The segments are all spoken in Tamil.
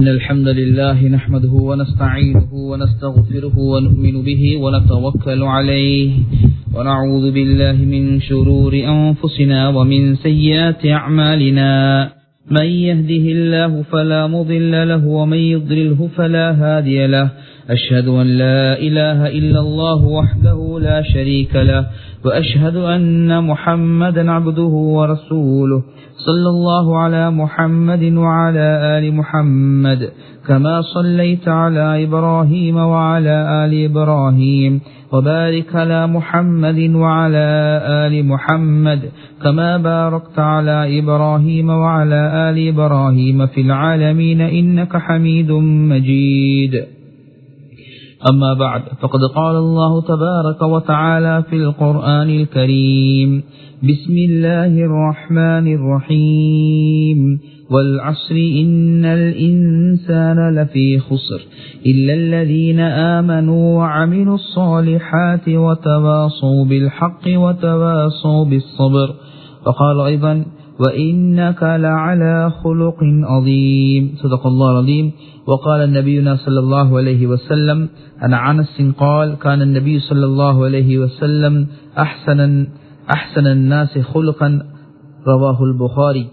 إن الحمد لله نحمده ونستعينه ونستغفره ونؤمن به ونتوكل عليه ونعوذ بالله من شرور أنفسنا ومن سيئات أعمالنا من يهده الله فلا مضل له ومن يضلله فلا هادي له أشهد أن لا إله إلا الله وحده لا شريك له وأشهد أن محمدا عبده ورسوله صلى الله على محمد وعلى آل محمد كما صليت على إبراهيم وعلى آل إبراهيم وبارك على محمد وعلى آل محمد كما باركت على إبراهيم وعلى آل إبراهيم في العالمين إنك حميد مجيد أما بعد فقد قال الله تبارك وتعالى في القرآن الكريم بسم الله الرحمن الرحيم والعصر إن الإنسان لفي خسر إلا الذين آمنوا وعملوا الصالحات وتواصوا بالحق وتواصوا بالصبر وقال أيضا وإنك لعلى خلق عظيم صدق الله العظيم وقال نبينا صلى الله عليه وسلم عن عنس قال كان النبي صلى الله عليه وسلم أحسن أحسن الناس خلقا رواه البخاري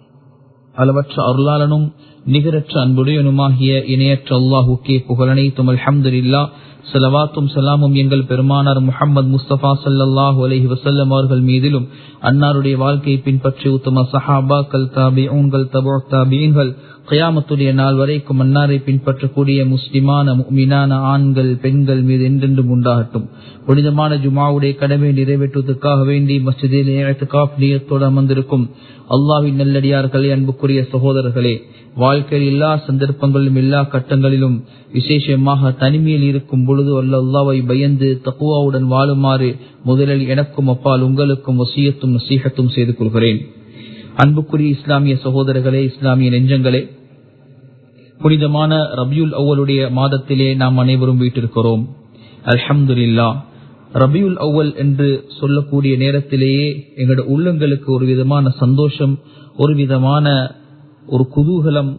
அளவற்ற அருளாளனும் நிகரற்ற அன்புடையனுமாகிய இணையற்ற அல்லாஹுக்கே புகழனைத்தும் அல்ஹம்துலில்லா சலவாத்தும் சலாமும் எங்கள் பெருமானார் முகமது முஸ்தபா சல்லாஹூ அலஹி வசல்லம் அவர்கள் மீதிலும் அன்னாருடைய வாழ்க்கையை பின்பற்றி உத்தம சஹாபாக்கள் தாபியூன்கள் தபோ தாபியங்கள் கயாமத்துடைய நாள் வரைக்கும் அன்னாரை பின்பற்றக்கூடிய முஸ்லிமான மீனான ஆண்கள் பெண்கள் மீது என்றென்றும் உண்டாகட்டும் புனிதமான ஜுமாவுடைய கடமை நிறைவேற்றுவதற்காக வேண்டி மஸ்ஜிதில் நியத்தோடு அமர்ந்திருக்கும் அல்லாவின் நல்லடியார்களே அன்புக்குரிய சகோதரர்களே வாழ்க்கையில் எல்லா சந்தர்ப்பங்களிலும் எல்லா கட்டங்களிலும் விசேஷமாக தனிமையில் இருக்கும் பொழுது அல்ல அல்லாவை பயந்து தக்குவாவுடன் வாழுமாறு முதலில் எனக்கும் அப்பால் உங்களுக்கும் வசியத்தும் நசீகத்தும் செய்து கொள்கிறேன் அன்புக்குரிய இஸ்லாமிய சகோதரர்களே இஸ்லாமிய நெஞ்சங்களே புனிதமான ரபியுல் அவ்வளுடைய மாதத்திலே நாம் அனைவரும் வீட்டிருக்கிறோம் அல்ஹம்துல்லா ரபியுல் அவ்வல் என்று சொல்லக்கூடிய நேரத்திலேயே எங்களோட உள்ளங்களுக்கு ஒரு விதமான சந்தோஷம் ஒரு விதமான ஒரு குதூகலம்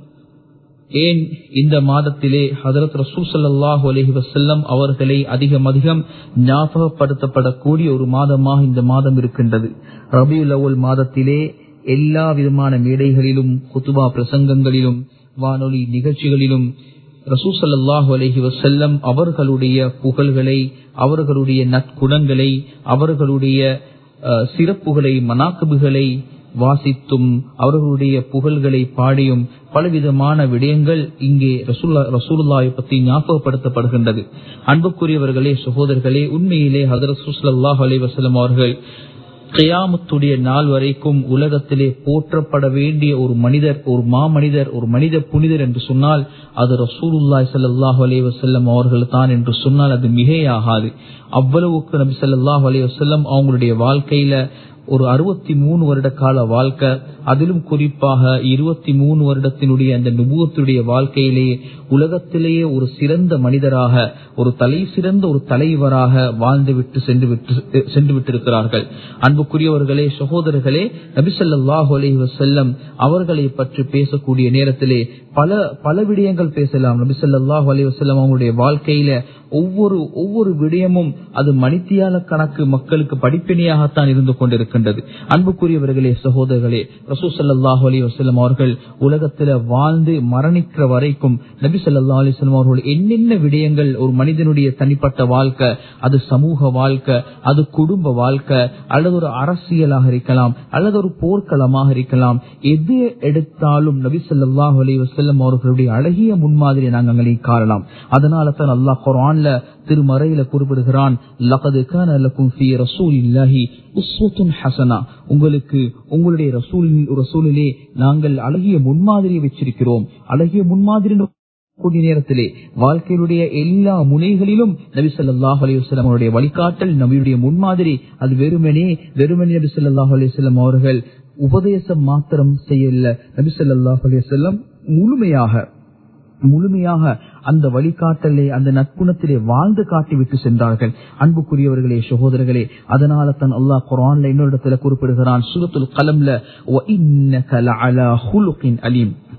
ஏன் இந்த மாதத்திலே ஹதரத் ரசூல் சல்லாஹூ அலஹி வசல்லம் அவர்களை அதிகம் அதிகம் ஞாபகப்படுத்தப்படக்கூடிய ஒரு மாதமாக இந்த மாதம் இருக்கின்றது ரபியுல் அவ்வல் மாதத்திலே எல்லா விதமான மேடைகளிலும் குத்துபா பிரசங்கங்களிலும் வானொலி நிகழ்ச்சிகளிலும் ரசூசல்லாஹு அலஹி வசல்லம் அவர்களுடைய புகழ்களை அவர்களுடைய நற்குணங்களை அவர்களுடைய சிறப்புகளை மனாக்கபுகளை வாசித்தும் அவர்களுடைய புகழ்களை பாடியும் பலவிதமான விடயங்கள் இங்கே ரசூல்லா ரசூல்லாவை பற்றி ஞாபகப்படுத்தப்படுகின்றது அன்புக்குரியவர்களே சகோதரர்களே உண்மையிலே ஹதரத் சுஸ்லாஹ் அலி வசலம் அவர்கள் கயாமத்துடைய நாள் வரைக்கும் உலகத்திலே போற்றப்பட வேண்டிய ஒரு மனிதர் ஒரு மாமனிதர் ஒரு மனித புனிதர் என்று சொன்னால் அது ரசூலுல்லாய் சல்லாஹூ அலி வசல்லம் அவர்கள் தான் என்று சொன்னால் அது மிகையாகாது அவ்வளவுக்கு நபி சொல்லாஹ் அலி வசல்லம் அவங்களுடைய வாழ்க்கையில ஒரு அறுபத்தி மூணு வருட கால வாழ்க்கை அதிலும் குறிப்பாக இருபத்தி மூணு வருடத்தினுடைய அந்த நுபுவத்துடைய வாழ்க்கையிலேயே உலகத்திலேயே ஒரு சிறந்த மனிதராக ஒரு தலை சிறந்த ஒரு தலைவராக வாழ்ந்துவிட்டு சென்று விட்டு சென்று விட்டிருக்கிறார்கள் அன்புக்குரியவர்களே சகோதரர்களே நபிசல்லாஹு அலி வசல்லம் அவர்களை பற்றி பேசக்கூடிய நேரத்திலே பல பல விடயங்கள் பேசலாம் நபிசல்லாஹு அலி வசல்லம் அவங்களுடைய வாழ்க்கையில ஒவ்வொரு ஒவ்வொரு விடயமும் அது மணித்தியால கணக்கு மக்களுக்கு படிப்பினையாகத்தான் இருந்து கொண்டிருக்கின்றது அன்புக்குரியவர்களே சகோதரர்களே ரசூசல்லாஹு அலி வசல்லம் அவர்கள் உலகத்துல வாழ்ந்து மரணிக்கிற வரைக்கும் நபி சொல்லா அலிஸ்லாம் அவர்கள் என்னென்ன விடயங்கள் ஒரு மனிதனுடைய தனிப்பட்ட வாழ்க்கை அது சமூக வாழ்க்கை அது குடும்ப வாழ்க்கை அல்லது ஒரு அரசியலாக இருக்கலாம் அல்லது ஒரு போர்க்களமாக இருக்கலாம் எது எடுத்தாலும் நபி சொல்லாஹு அலி வசல்லம் அவர்களுடைய அழகிய முன்மாதிரி நாங்கள் அங்கே காணலாம் அதனால தான் அல்லாஹ் குரான்ல திருமறையில குறிப்பிடுகிறான் உங்களுக்கு உங்களுடைய ரசூலிலே நாங்கள் அழகிய முன்மாதிரியை வச்சிருக்கிறோம் அழகிய முன்மாதிரி கூடிய நேரத்திலே வாழ்க்கையினுடைய எல்லா முனைகளிலும் நபி சொல்லாஹ் அலிவசலம் அவருடைய வழிகாட்டல் நபியுடைய முன்மாதிரி அது வெறுமனே வெறுமனே நபி சொல்லாஹ் அலிவசல்லம் அவர்கள் உபதேசம் மாத்திரம் செய்யல நபி சொல்லாஹ் அலிவசல்லம் முழுமையாக முழுமையாக அந்த வழிகாட்டலே அந்த நற்குணத்திலே வாழ்ந்து காட்டிவிட்டு சென்றார்கள் அன்புக்குரியவர்களே சகோதரர்களே அதனால தான் அல்லாஹ் குரான்ல இன்னொரு இடத்துல குறிப்பிடுகிறான் சூரத்துல் கலம்ல அலீம்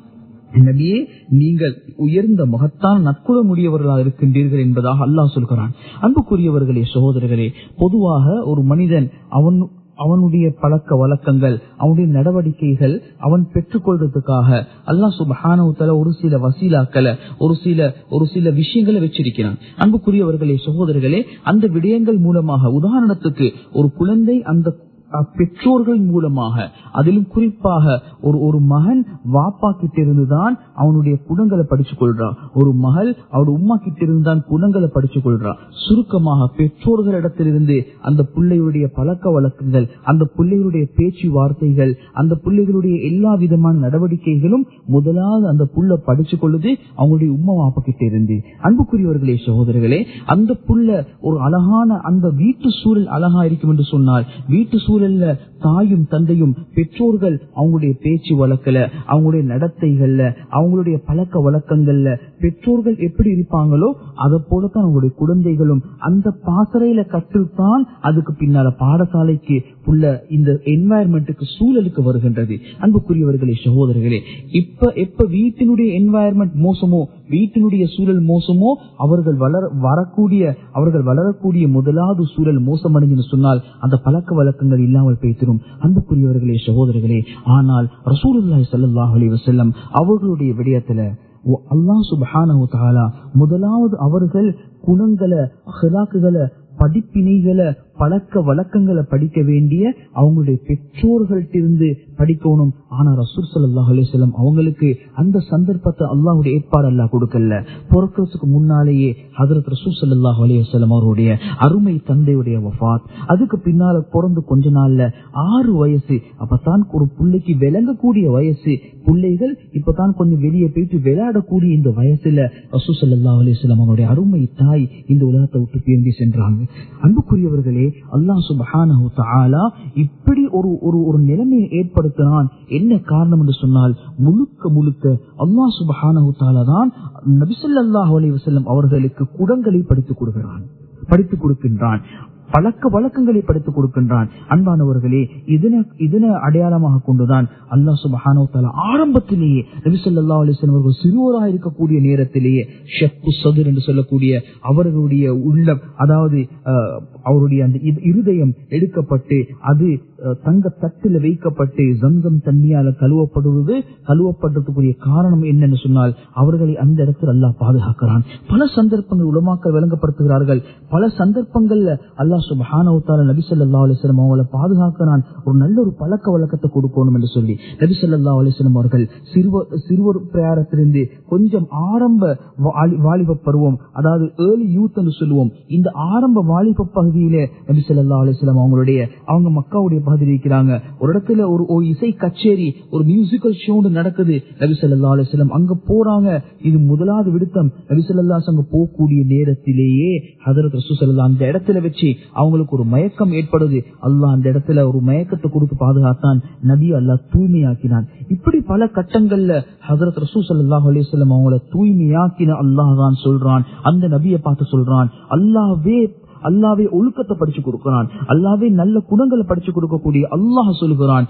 நபியே நீங்கள் உயர்ந்த மகத்தான நற்குலமுடையவர்களாக இருக்கின்றீர்கள் என்பதாக அல்லாஹ் சொல்கிறான் அன்புக்குரியவர்களே சகோதரர்களே பொதுவாக ஒரு மனிதன் அவன் அவனுடைய பழக்க வழக்கங்கள் அவனுடைய நடவடிக்கைகள் அவன் பெற்றுக்கொள்றதுக்காக அல்லாஹ் சுபஹானவுத்தல ஒரு சில வசீலாக்களை ஒரு சில ஒரு சில விஷயங்களை வச்சிருக்கிறான் அன்புக்குரியவர்களே சகோதரர்களே அந்த விடயங்கள் மூலமாக உதாரணத்துக்கு ஒரு குழந்தை அந்த பெற்றோர்கள் மூலமாக அதிலும் குறிப்பாக ஒரு ஒரு மகன் வாப்பா கிட்ட இருந்துதான் அவனுடைய குணங்களை படிச்சுக் கொள்றான் ஒரு மகள் அவருடைய உமா கிட்ட இருந்துதான் குணங்களை படிச்சுக் கொள்றான் சுருக்கமாக பெற்றோர்களிடத்திலிருந்து அந்த பிள்ளையுடைய பழக்க வழக்கங்கள் அந்த பிள்ளைகளுடைய பேச்சு வார்த்தைகள் அந்த பிள்ளைகளுடைய எல்லா விதமான நடவடிக்கைகளும் முதலாவது அந்த புள்ள படிச்சுக் கொள்ளுது அவங்களுடைய உமா வாப்பா கிட்ட இருந்து அன்புக்குரியவர்களே சகோதரர்களே அந்த புள்ள ஒரு அழகான அந்த வீட்டு சூழல் அழகா இருக்கும் என்று சொன்னால் வீட்டு சூழல்ல தாயும் தந்தையும் பெற்றோர்கள் அவங்களுடைய பேச்சு வழக்கல அவங்களுடைய நடத்தைகள்ல அவங்களுடைய பழக்க வழக்கங்கள்ல பெற்றோர்கள் எப்படி இருப்பாங்களோ அதை போலத்தான் அவங்களுடைய குழந்தைகளும் அந்த பாசறையில கற்றுத்தான் அதுக்கு பின்னால பாடசாலைக்கு உள்ள இந்த என்வாயர்மெண்ட்டுக்கு சூழலுக்கு வருகின்றது அன்புக்குரியவர்களே சகோதரர்களே இப்ப எப்ப வீட்டினுடைய என்வாயர்மெண்ட் மோசமோ வீட்டினுடைய சூழல் மோசமோ அவர்கள் வளர வரக்கூடிய அவர்கள் வளரக்கூடிய முதலாவது சூழல் மோசமடைஞ்சுன்னு சொன்னால் அந்த பழக்க வழக்கங்கள் இல்லாமல் பேசிடும் அன்புக்குரியவர்களே சகோதரர்களே ஆனால் ரசூலுல்லாஹி ஸல்லல்லாஹு அலைஹி வஸல்லம் அவர்களுடைய விடயத்துல அல்லாஹ் சுப்ஹானஹு தஆலா முதலாவது அவர்கள் குணங்களை அஹ்லாக்குகளை படிப்பினைகளை பழக்க வழக்கங்களை படிக்க வேண்டிய அவங்களுடைய பெற்றோர்கள்ட்டிருந்து படிக்கணும் ஆனா ரசூல் சல்லாஹ் அலிஸ்லாம் அவங்களுக்கு அந்த சந்தர்ப்பத்தை அல்லாஹுடைய ஏற்பாடு அல்லா கொடுக்கல பிறக்கிறதுக்கு முன்னாலேயே ஹதரத் ரசூல் சல்லாஹ் அலிவசலம் அவருடைய அருமை தந்தையுடைய வஃத் அதுக்கு பின்னால பிறந்து கொஞ்ச நாள்ல ஆறு வயசு அப்பதான் ஒரு பிள்ளைக்கு விளங்கக்கூடிய வயசு பிள்ளைகள் இப்பதான் கொஞ்சம் வெளியே போயிட்டு விளையாடக்கூடிய இந்த வயசுல ரசூ சல்லா அலிஸ்லாம் அவருடைய அருமை தாய் இந்த உலகத்தை விட்டு பிரிந்து சென்றாங்க அன்புக்குரியவர்களே அல்லாஹ் சுபஹானஹு தஆலா இப்படி ஒரு ஒரு ஒரு நிலைமையை ஏற்படுத்தினான் என்ன காரணம் என்று சொன்னால் முழுக்க முழுக்க அல்லாஹ் சுபஹானஹு தஆலா தான் நபிசல்லாஹு அலைஹி வஸல்லம் அவர்களுக்கு குடங்களை படித்துக் கொடுக்கிறான் படித்துக் கொடுக்கின்றான் பழக்க வழக்கங்களை படித்துக் கொடுக்கின்றான் அன்பானவர்களே இதன இதன அடையாளமாக கொண்டுதான் அல்லா சுபஹானோ தாலா ஆரம்பத்திலேயே நபிசல்லா அலிஸ்லாம் அவர்கள் சிறுவராக இருக்கக்கூடிய நேரத்திலேயே ஷெப்பு சதுர் என்று சொல்லக்கூடிய அவர்களுடைய உள்ளம் அதாவது அவருடைய அந்த இருதயம் எடுக்கப்பட்டு அது தங்க தட்டில் வைக்கப்பட்டு ஜம்சம் தண்ணியால கழுவப்படுவது கழுவப்படுறதுக்குரிய காரணம் என்னன்னு சொன்னால் அவர்களை அந்த இடத்தில் அல்லாஹ் பாதுகாக்கிறான் பல சந்தர்ப்பங்கள் உலமாக்கள் விளங்கப்படுத்துகிறார்கள் பல சந்தர்ப்பங்கள்ல அல்லாஹ் சுபஹானவத்தால நபி சொல்லா அலிஸ்லம் அவங்களை பாதுகாக்கிறான் ஒரு நல்ல ஒரு பழக்க வழக்கத்தை கொடுக்கணும் என்று சொல்லி நபி சொல்லா அலிஸ்லம் அவர்கள் சிறுவர் சிறுவர் பிரயாரத்திலிருந்து கொஞ்சம் ஆரம்ப வாலிப பருவம் அதாவது ஏர்லி யூத் என்று சொல்லுவோம் இந்த ஆரம்ப வாலிப பகுதியில நபி சொல்லா அலிஸ்லாம் அவங்களுடைய அவங்க மக்காவுடைய பகுதியில் இருக்கிறாங்க ஒரு இடத்துல ஒரு ஒரு இசை கச்சேரி ஒரு மியூசிக்கல் ஷோ நடக்குது நபி சொல்லா அலிஸ்லாம் அங்க போறாங்க இது முதலாவது விடுத்தம் நபி சொல்லா அங்க போகக்கூடிய நேரத்திலேயே ஹதரத் ரசூசல்லா அந்த இடத்துல வச்சு அவங்களுக்கு ஒரு மயக்கம் ஏற்படுது அல்லாஹ் அந்த இடத்துல ஒரு மயக்கத்தை கொடுத்து பாதுகாத்தான் நபி அல்லாஹ் தூய்மையாக்கினான் இப்படி பல கட்டங்கள்ல ஹசரத் ரசூ சல்லாஹ் அலிஸ்லாம் அவங்கள தூய்மையாக்கின அல்லாஹ் தான் சொல்றான் அந்த நபியை பார்த்து சொல்றான் அல்லாவே அல்லாவே ஒழுக்கத்தை படிச்சு கொடுக்கிறான் அல்லாவே நல்ல குணங்களை படிச்சு கொடுக்கக்கூடிய அல்லாஹ் சொல்கிறான்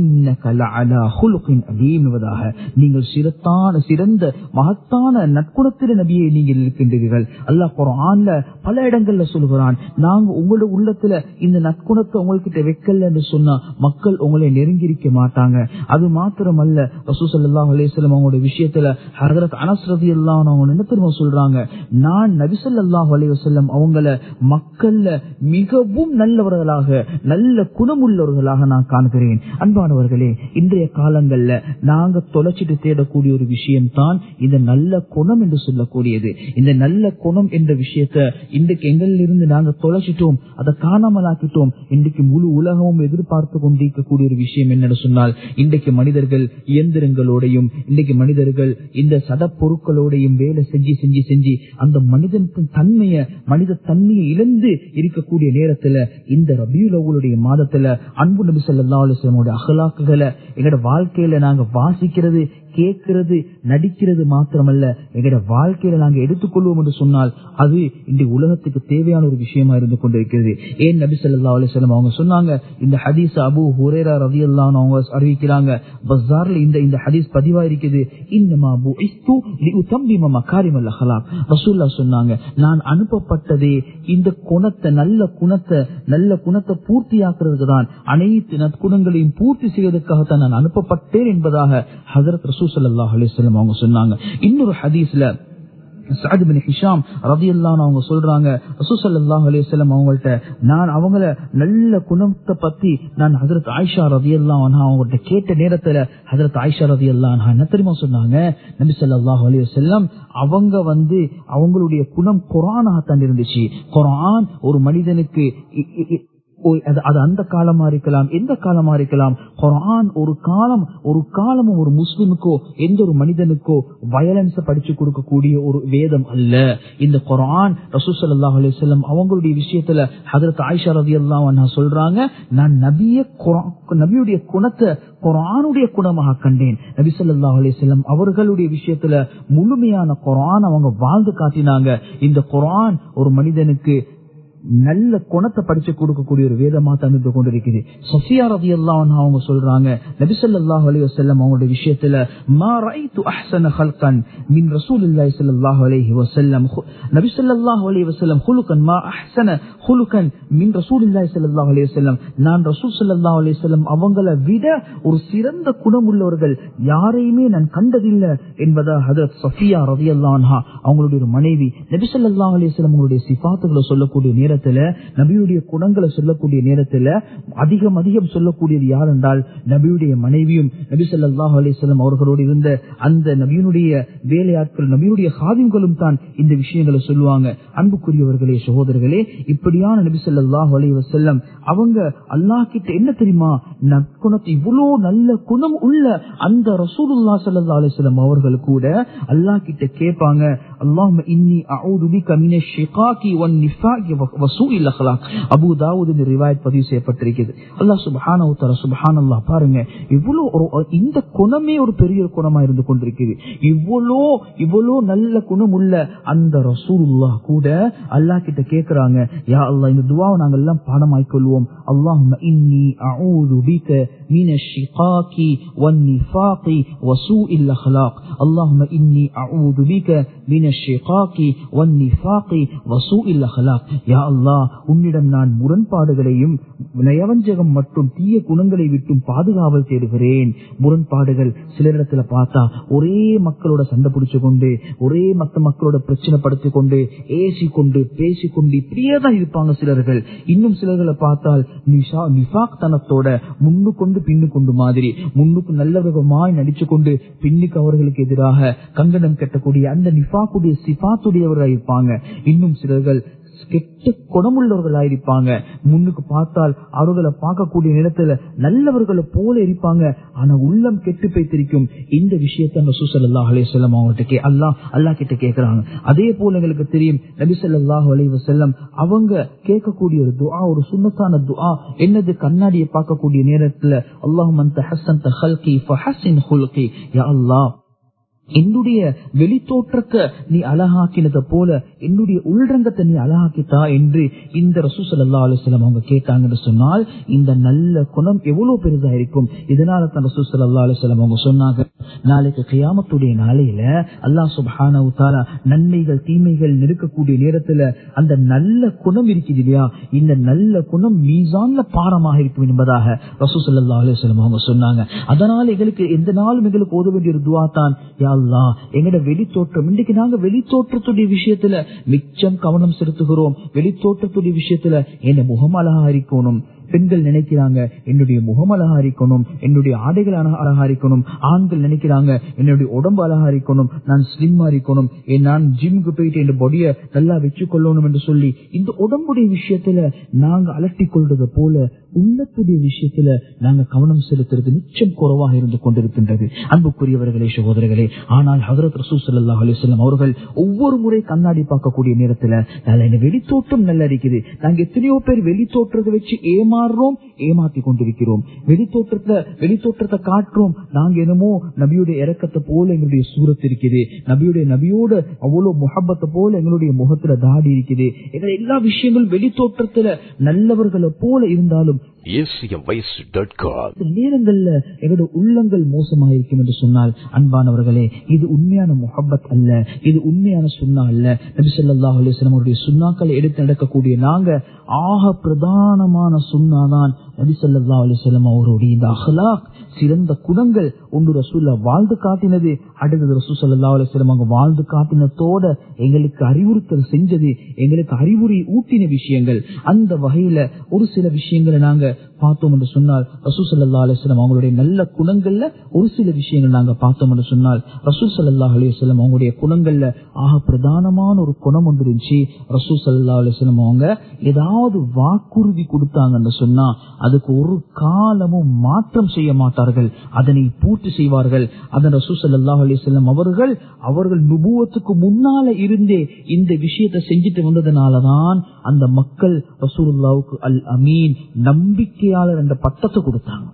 நீங்கள் சிறத்தான சிறந்த மகத்தான நற்குணத்தில நபியை நீங்கள் இருக்கின்றீர்கள் அல்லாஹ் குரான்ல பல இடங்கள்ல சொல்கிறான் நாங்க உங்களோட உள்ளத்துல இந்த நற்குணத்தை உங்ககிட்ட வைக்கல என்று சொன்னா மக்கள் உங்களை நெருங்கிருக்க மாட்டாங்க அது மாத்திரமல்ல ரசூசல்லாஹ் அலேஸ்லம் அவங்களுடைய விஷயத்துல ஹரத் அனஸ்ரதி எல்லாம் அவங்க என்ன திரும்ப சொல்றாங்க நான் நபிசல்லாஹ் அலைவசல்லம் அவங்கள மக்கள்ல மிகவும் நல்லவர்களாக நல்ல குணமுள்ளவர்களாக நான் காண்கிறேன் அன்பானவர்களே இன்றைய காலங்கள்ல நாங்க தொலைச்சிட்டு தேடக்கூடிய ஒரு விஷயம் தான் இந்த நல்ல குணம் என்று சொல்லக்கூடியது இந்த நல்ல குணம் என்ற விஷயத்த இன்றைக்கு எங்களில் இருந்து நாங்க தொலைச்சிட்டோம் அதை காணாமலாக்கிட்டோம் இன்றைக்கு முழு உலகமும் எதிர்பார்த்து கொண்டிருக்கக்கூடிய ஒரு விஷயம் என்னன்னு சொன்னால் இன்றைக்கு மனிதர்கள் இயந்திரங்களோடையும் இன்றைக்கு மனிதர்கள் இந்த சட பொருட்களோடையும் வேலை செஞ்சு செஞ்சு செஞ்சு அந்த மனிதனுக்கு தன்மைய மனித தன்மையை இழந்து இருக்கக்கூடிய நேரத்துல இந்த ரபியுலவுடைய மாதத்துல அன்பு நபி சொல்லா அலுவலமுடைய அகலாக்குகளை எங்களோட வாழ்க்கையில நாங்க வாசிக்கிறது கேட்கிறது நடிக்கிறது மாத்திரமல்ல எங்களுடைய வாழ்க்கையில நாங்க எடுத்துக்கொள்வோம் என்று சொன்னால் அது இன்றைய உலகத்துக்கு தேவையான ஒரு விஷயமா இருந்து கொண்டிருக்கிறது ஏன் நபி ஸல்லல்லாஹு அலைஹி வஸல்லம் அவங்க சொன்னாங்க இந்த ஹதீஸ் அபூ ஹுரைரா ரலியல்லாஹு அவங்க அறிவிக்கிறாங்க பஸார்ல இந்த இந்த ஹதீஸ் பதிவா இருக்குது இன்னமா புஇஸ்து லிஉதம்மிம மகாரிமல் அஹ்லாக் ரசூலுல்லாஹ் சொன்னாங்க நான் அனுப்பப்பட்டதே இந்த குணத்தை நல்ல குணத்தை நல்ல குணத்தை பூர்த்தியாக்குறதுக்கு தான் அனைத்து நற்குணங்களையும் பூர்த்தி செய்வதற்காகத்தான் நான் அனுப்பப்பட்டேன் என்பதாக ஹஜரத் ரசூல் ஸல்லல்லாஹு அலைஹி வஸல்லம் அவங்க சொன்னாங்க இன்னொரு ஹதீஸ்ல சஅத் பின் ஹிஷாம் ரதியல்லான்னு அவங்க சொல்றாங்க ரசூசல்லாஹ் அலையம் அவங்கள்ட்ட நான் அவங்கள நல்ல குணத்தை பத்தி நான் ஹசரத் ஆயிஷா ரதியல்லா அவங்கள்ட்ட கேட்ட நேரத்துல ஹசரத் ஆயிஷா ரதியல்லா என்ன தெரியுமா சொன்னாங்க நபி ஸல்லல்லாஹு அலைஹி வஸல்லம் அவங்க வந்து அவங்களுடைய குணம் குரானாகத்தான் இருந்துச்சு குரான் ஒரு மனிதனுக்கு இ- இ- இ- ஓ- அது அது அந்த காலமா இருக்கலாம் எந்த காலமா இருக்கலாம் குரான் ஒரு காலம் ஒரு காலமும் ஒரு முஸ்லிமுக்கோ எந்த ஒரு மனிதனுக்கோ வயலன்ஸ படிச்சு கொடுக்கக்கூடிய ஒரு வேதம் அல்ல இந்த குரான் ரசூசல்லாஹ் அலிசல்லம் அவங்களுடைய விஷயத்துல ஹதரத் ஆயிஷா ரதி எல்லாம் சொல்றாங்க நான் நபிய குரா- நபியுடைய குணத்தை குரானுடைய குணமாக கண்டேன் நபி ஸல்லல்லாஹு அலைஹி வஸல்லம் அவர்களுடைய விஷயத்துல முழுமையான குரான் அவங்க வாழ்ந்து காட்டினாங்க இந்த குரான் ஒரு மனிதனுக்கு நல்ல குணத்தை படிச்சு கொடுக்கக்கூடிய ஒரு வேதமா தந்து கொண்டிருக்குது சஃபியா ரதி அவங்க சொல்றாங்க நபிசல்லாஹு அலைஹி வஸல்லம் அவங்களுடைய விஷயத்துல மா ரஐது அஹ்ஸன ஹல்கன் மின் ரசூலில்லாஹி ஸல்லல்லாஹு அலைஹி வஸல்லம் நபி ஸல்லல்லாஹு அலைஹி வஸல்லம் ஹுலுகன் மா அஹ்ஸன ஹுலுகன் மின் ரசூலில்லாஹி ஸல்லல்லாஹு அலைஹி வஸல்லம் நான் ரசூல் ஸல்லல்லாஹு அலைஹி வஸல்லம் அவங்கள விட ஒரு சிறந்த குணம் உள்ளவர்கள் யாரையுமே நான் கண்டதில்லை என்பதா ஹதரத் சஃபியா ரதியல்லாஹு அன்ஹா அவங்களுடைய ஒரு மனைவி நபி ஸல்லல்லாஹு அலைஹி வஸல்லம் அவங்களுடைய சிஃபாத்துகளை சொல்லக்கூடிய நேரத்துல நபியுடைய குணங்களை சொல்லக்கூடிய நேரத்துல அதிகம் அதிகம் சொல்லக்கூடியது யார் என்றால் நபியுடைய மனைவியும் நபி ஸல்லல்லாஹு அலைஹி வஸல்லம் அவர்களோடு இருந்த அந்த நபியினுடைய வேலையாட்கள் நபியுடைய ஹாதிம்களும் தான் இந்த விஷயங்களை சொல்லுவாங்க அன்புக்குரியவர்களே சகோதரர்களே இப்படியான நபி ஸல்லல்லாஹு அலைஹி வஸல்லம் அவங்க அல்லாஹ் கிட்ட என்ன தெரியுமா நற்குணத்தை இவ்வளோ நல்ல குணம் உள்ள அந்த ரசூலுல்லாஹ் ஸல்லல்லாஹு அலைஹி வஸல்லம் அவர்கள் கூட அல்லாஹ் கிட்ட கேட்பாங்க அல்லாஹும்ம இன்னி அஊது பிக மினஷ் ஷிகாகி வன் நிஃபாகி வ சூஇல் அக்லாக் அபூ தாவூத் இந்த ரிவாயத் பதிவு செய்யப்பட்டிருக்கிறது அல்லாஹ் சுப்ஹானஹு வ தஆலா சுப்ஹானல்லாஹ் பாருங்க இவ்வளோ ஒரு இந்த குணமே ஒரு பெரிய ஒரு குணமா இருந்து கொண்டிருக்குது இவ்வளோ இவ்வளோ நல்ல குணம் உள்ள அந்த ரசூலுல்லாஹ் கூட அல்லாஹ் கிட்ட கேக்குறாங்க யா அல்லாஹ் இந்த துவாவை நாங்கள் எல்லாம் பாடமாய்க் கொள்வோம் அல்லாஹும்ம இன்னி அஊது பிக மினஷ் ஷிகாகி வன் நிஃபாகி வ சூஇல் அக்லாக் அல்லாஹும்ம இன்னி அஊது பிக மினஷ் ஷிகாகி வன் நிஃபாகி வ சூஇல் அக்லாக் யா அல்லாஹ் உன்னிடம் நான் முரண்பாடுகளையும் நயவஞ்சகம் மற்றும் தீய குணங்களை விட்டும் பாதுகாவல் தேடுகிறேன் முரண்பாடுகள் சிலரிடத்துல பார்த்தா ஒரே மக்களோட சண்டை பிடிச்சு கொண்டு ஒரே மத்த மக்களோட பிரச்சனை படுத்திக் கொண்டு ஏசி கொண்டு பேசிக்கொண்டு இப்படியே தான் இருப்பாங்க சிலர்கள் இன்னும் சிலர்களை பார்த்தால் நிஷா- நிஃபாக் தனத்தோட முன்னு கொண்டு பின்னு கொண்டு மாதிரி முன்னுக்கு நல்லவிதமாய் நடிச்சு கொண்டு பின்னுக்கு அவர்களுக்கு எதிராக கங்கணம் கட்டக்கூடிய அந்த நிஃபாக்குடைய சிபாத்துடையவர்களாக இருப்பாங்க இன்னும் சிலர்கள் கெட்ட குணமுள்ளவர்களாயிருப்பாங்க முன்னுக்கு பார்த்தால் அவர்களை பார்க்கக்கூடிய நேரத்துல நல்லவர்களை போல இருப்பாங்க ஆனா உள்ளம் கெட்டு போய்த்திருக்கும் இந்த விஷயத்த ரசூசல்லாஹ் அலையம் அவங்கள்ட்ட கே அல்லாஹ் அல்லாஹ் கிட்ட கேக்குறாங்க அதே போல எங்களுக்கு தெரியும் நபி ஸல்லல்லாஹு அலைஹி வஸல்லம் அவங்க கேட்கக்கூடிய ஒரு துஆ ஒரு சுன்னத்தான துஆ என்னது கண்ணாடியை பார்க்கக்கூடிய நேரத்துல அல்லாஹும் அந்த ஹசன் ஹல்கி ஃபஹஸின் ஹுல்கி யா அல்லாஹ் என்னுடைய வெளித்தோற்றத்தை நீ அழகாக்கினத போல என்னுடைய உள்ரங்கத்தை நீ அழகாக்கித்தா என்று இந்த ரசூசல்லா அலுவலம் அவங்க கேட்டாங்கன்னு சொன்னால் இந்த நல்ல குணம் எவ்வளவு பெரிதா இருக்கும் இதனால தான் ரசூசல்லா அலுவலம் அவங்க சொன்னாங்க நாளைக்கு கியாமத்துடைய நாளையில அல்லாஹ் சுபான உத்தாரா நன்மைகள் தீமைகள் நெருக்கக்கூடிய நேரத்துல அந்த நல்ல குணம் இருக்குது இல்லையா இந்த நல்ல குணம் மீசான்ல பாரமாக இருக்கும் என்பதாக ரசூசல்லா அலுவலம் அவங்க சொன்னாங்க அதனால எங்களுக்கு எந்த நாளும் எங்களுக்கு ஓத வேண்டிய ஒரு துவா தான் யா அல்லாஹ் எங்கட வெளித்தோற்றம் இன்றைக்கு நாங்க வெளித்தோற்றத்துடைய விஷயத்துல மிச்சம் கவனம் செலுத்துகிறோம் வெளித்தோற்றத்துடைய விஷயத்துல என்ன முகம் அழகா இருக்கணும் பெண்கள் நினைக்கிறாங்க என்னுடைய முகம் அழகா இருக்கணும் என்னுடைய ஆடைகள் அழகா- அழகா இருக்கணும் ஆண்கள் நினைக்கிறாங்க என்னுடைய உடம்பு அழகா இருக்கணும் நான் ஸ்லிம்மா இருக்கணும் ஏன் நான் ஜிம்க்கு போயிட்டு என் பொடிய நல்லா வச்சு கொள்ளணும் என்று சொல்லி இந்த உடம்புடைய விஷயத்துல நாங்க அலட்டிக் கொள்றது போல உள்ளத்துடைய விஷயத்துல நாங்க கவனம் செலுத்துறது நிச்சயம் குறைவாக இருந்து கொண்டிருக்கின்றது அன்புக்குரியவர்களே சகோதரர்களே ஆனால் ஹதரத் ரசூல் ஸல்லல்லாஹு அலைஹி வஸல்லம் அவர்கள் ஒவ்வொரு முறை கண்ணாடி பார்க்கக்கூடிய நேரத்துல நல்ல என்ன வெளித்தோட்டம் நல்லா இருக்குது நாங்க எத்தனையோ பேர் வெளித்தோற்றத்தை வச்சு ஏமா ஏமாறுறோம் ஏமாத்தி கொண்டிருக்கிறோம் வெளித்தோற்றத்தை வெளித்தோற்றத்தை காட்டுறோம் நாங்க என்னமோ நபியுடைய இறக்கத்தை போல எங்களுடைய சூரத் இருக்குது நபியுடைய நபியோட அவ்வளவு முகப்பத்தை போல எங்களுடைய முகத்துல தாடி இருக்குது எங்களை எல்லா விஷயங்களும் வெளித்தோற்றத்துல நல்லவர்களை போல இருந்தாலும் acmvoice.com சில நேரங்கள்ல எங்களுடைய உள்ளங்கள் மோசமாக இருக்கும் என்று சொன்னால் அன்பானவர்களே இது உண்மையான முஹப்பத் அல்ல இது உண்மையான சுண்ணா அல்ல நபி ஸல்லல்லாஹு அலைஹி வஸல்லம் அவருடைய சுண்ணாக்களை எடுத்து நடக்கக்கூடிய நாங்க ஆக பிரதானமான சுண்ணா தான் நபி ஸல்லல்லாஹு அலைஹி வஸல்லம் அவருடைய இந்த அஹ்லாக் சிறந்த குணங்கள் ஒன்று ரசூல்லா வாழ்ந்து காட்டினது அடுத்தது ரசூல் ஸல்லல்லாஹு அலைஹி வஸல்லம் அவங்க வாழ்ந்து காட்டினதோட எங்களுக்கு அறிவுறுத்தல் செஞ்சது எங்களுக்கு அறிவுரை ஊட்டின விஷயங்கள் அந்த வகையில ஒரு சில விஷயங்களை நாங்க பார்த்தோம் என்று சொன்னால் ரசூல் ஸல்லல்லாஹு அலைஹி வஸல்லம் அவங்களுடைய நல்ல குணங்கள்ல ஒரு சில விஷயங்கள் நாங்க பார்த்தோம் என்று சொன்னால் ரசூல் ஸல்லல்லாஹு அலைஹி வஸல்லம் அவங்களுடைய குணங்கள்ல ஆக பிரதானமான ஒரு குணம் ஒன்று இருந்துச்சு ரசூல் ஸல்லல்லாஹு அலைஹி வஸல்லம் அவங்க ஏதாவது வாக்குறுதி கொடுத்தாங்கன்னு சொன்னா அதுக்கு ஒரு காலமும் மாற்றம் செய்ய மாட்டார்கள் அதனை பூர்த்தி செய்வார்கள் அதன் ரசூல் ஸல்லல்லாஹு அலைஹி வஸல்லம் அவர்கள் அவர்கள் நுபுவத்துக்கு முன்னால இருந்தே இந்த விஷயத்தை செஞ்சுட்டு வந்ததுனாலதான் அந்த மக்கள் ரசூலுல்லாவுக்கு அல் அமீன் நம்பிக்கையாளர் என்ற பட்டத்தை கொடுத்தாங்க